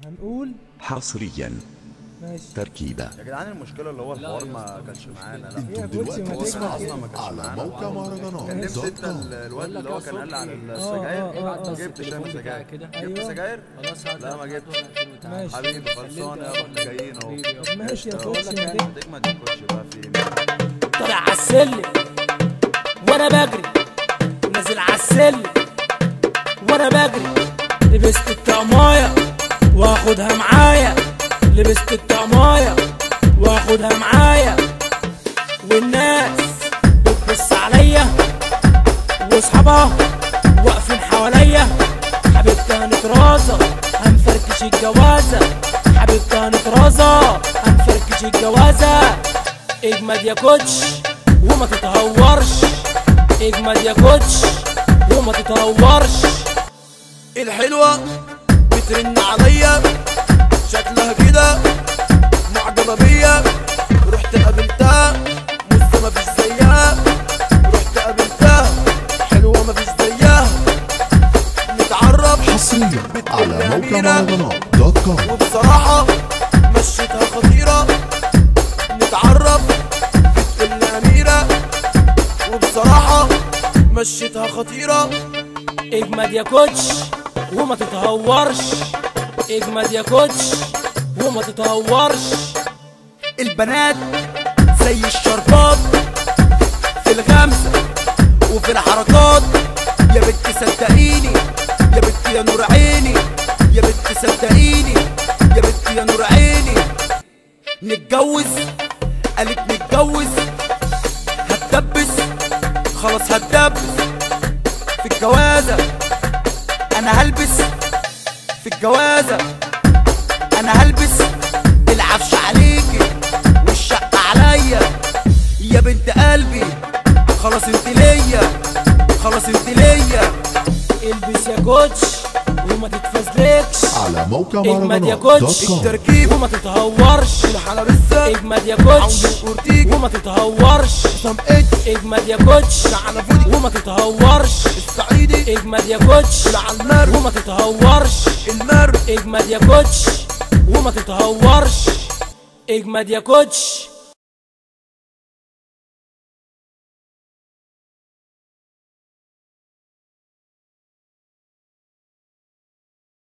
هنقول حصريا ماشي تركيبة يا جدعان المشكله اللي هو الحوار ما كانش معانا لا ايه يا كوتشي ما هو تكبر اصلا كده ما كانش على معانا موقع مهرجانات كلمت دوت انت كوم. ال- الواد اللي هو كان قال لي عن اه، السجاير اه، اه. جبت شاي سجاير كده جبت أيوة. سجاير خلاص هات لا ما جبتش ماشي حبيبي خلصانه يابا احنا جايين اهو طب ماشي يا قشطة. كوتشي ما تكبر تجمد يا كوتش بقى في ايه طالع عالسلم وانا بجري نازل عالسلم وانا بجري لبست الطقمايه واخدها معايا لبست الطقمايه واخدها معايا والناس بتبص عليا واصحابها واقفين حواليا حبيبتي هنترازى هنفركش الجوازه حبيبتي هنترازى هنفركش الجوازه اجمد يا كوتش وما تتهورش اجمد يا كوتش وما تتهورش الحلوة بترن عليا شكلها كده معجبة بيا رحت قابلتها بص مفيش زيها رحت قابلتها حلوة مفيش زيها نتعرف حصريا على موقع الأميرة. مهرجانات دوت كوم وبصراحة مشيتها خطيرة نتعرف بنت الأميرة وبصراحة مشيتها خطيرة اجمد يا كوتش وما تتهورش اجمد يا كوتش وما تتهورش البنات زي الشربات في الغمزة وفي الحركات يا بنت صدقيني يا بنت يا نور عيني يا بنت صدقيني يا بنت يا نور عيني نتجوز قالت نتجوز هتدبس خلاص هتدبس في الجوازة أنا هلبس في الجوازة أنا هلبس العفش عليكي والشقة عليا يا بنت قلبي خلاص انت ليا خلاص انت ليا البس يا كوتش وما تتفزلكش على موقع اجمد يا مهرجانات كوتش دوت كوم التركيب وما تتهورش الحلبة لسه اجمد يا كوتش وما تتهورش اجمد يا كوتش على فودي وما تتهورش الصعيدي اجمد يا كوتش على المر وما تتهورش المر اجمد يا كوتش وما تتهورش اجمد يا كوتش